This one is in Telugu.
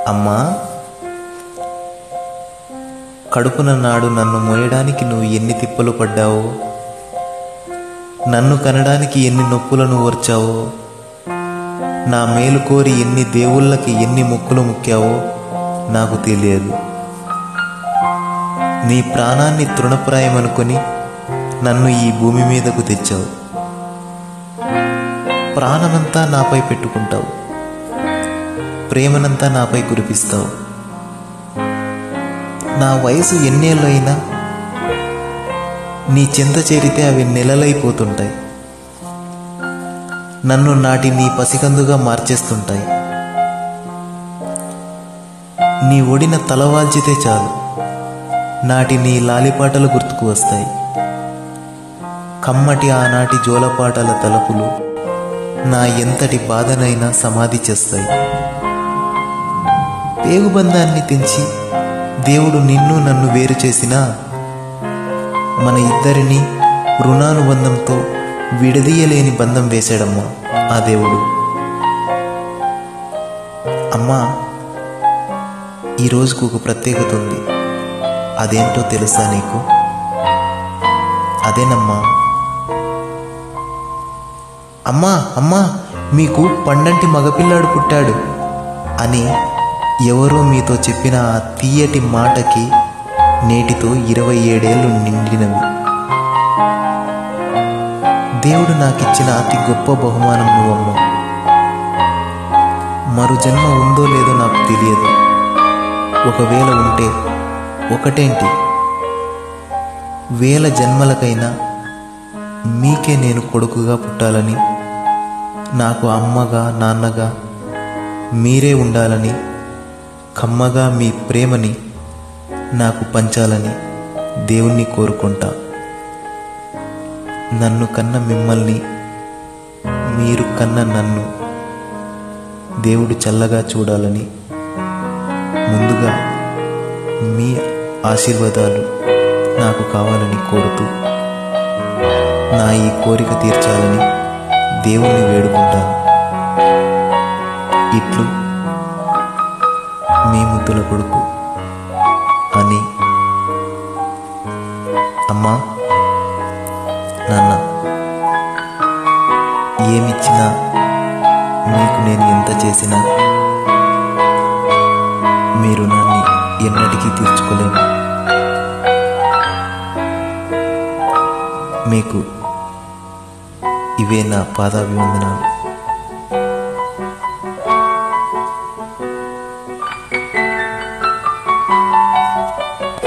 అమ్మా కడుపున నాడు నన్ను మోయడానికి నువ్వు ఎన్ని తిప్పలు పడ్డావో నన్ను కనడానికి ఎన్ని నొప్పులను ఓర్చావో నా మేలు కోరి ఎన్ని దేవుళ్ళకి ఎన్ని మొక్కులు ముక్కావో నాకు తెలియదు నీ ప్రాణాన్ని తృణప్రాయమనుకొని నన్ను ఈ భూమి మీదకు తెచ్చావు ప్రాణమంతా నాపై పెట్టుకుంటావు ప్రేమనంతా నాపై కురిపిస్తావు నా వయసు ఎన్నేళ్ళైనా నీ చింత చేరితే అవి నెలలైపోతుంటాయి నన్ను నాటి నీ పసికందుగా మార్చేస్తుంటాయి నీ ఒడిన తలవాల్చితే చాలు నాటి నీ లాలిపాటలు గుర్తుకు వస్తాయి కమ్మటి ఆనాటి జోలపాటల తలపులు నా ఎంతటి బాధనైనా సమాధి చేస్తాయి పేగుబంధాన్ని తెంచి దేవుడు నిన్ను నన్ను వేరు చేసినా మన ఇద్దరిని రుణానుబంధంతో విడదీయలేని బంధం వేశాడమ్మా ఆ దేవుడు అమ్మా ఈ రోజుకు ఒక ప్రత్యేకత ఉంది అదేంటో తెలుసా నీకు అదేనమ్మా అమ్మా అమ్మా మీకు పండంటి మగపిల్లాడు పుట్టాడు అని ఎవరో మీతో చెప్పిన ఆ తీయటి మాటకి నేటితో ఇరవై ఏడేళ్లు నిండినవి దేవుడు నాకిచ్చిన అతి గొప్ప బహుమానం నువ్వమ్మ మరు జన్మ ఉందో లేదో నాకు తెలియదు ఒకవేళ ఉంటే ఒకటేంటి వేల జన్మలకైనా మీకే నేను కొడుకుగా పుట్టాలని నాకు అమ్మగా నాన్నగా మీరే ఉండాలని కమ్మగా మీ ప్రేమని నాకు పంచాలని దేవుణ్ణి కోరుకుంటా నన్ను కన్న మిమ్మల్ని మీరు కన్న నన్ను దేవుడు చల్లగా చూడాలని ముందుగా మీ ఆశీర్వాదాలు నాకు కావాలని కోరుతూ నా ఈ కోరిక తీర్చాలని దేవుణ్ణి వేడుకుంటాను ఇట్లు మీ ముద్దుల కొడుకు అని అమ్మా నాన్న ఏమిచ్చినా మీకు నేను ఎంత చేసినా మీరు నన్ను ఎన్నటికీ తీర్చుకోలేము మీకు ఇవే నా పాదాభివందనాలు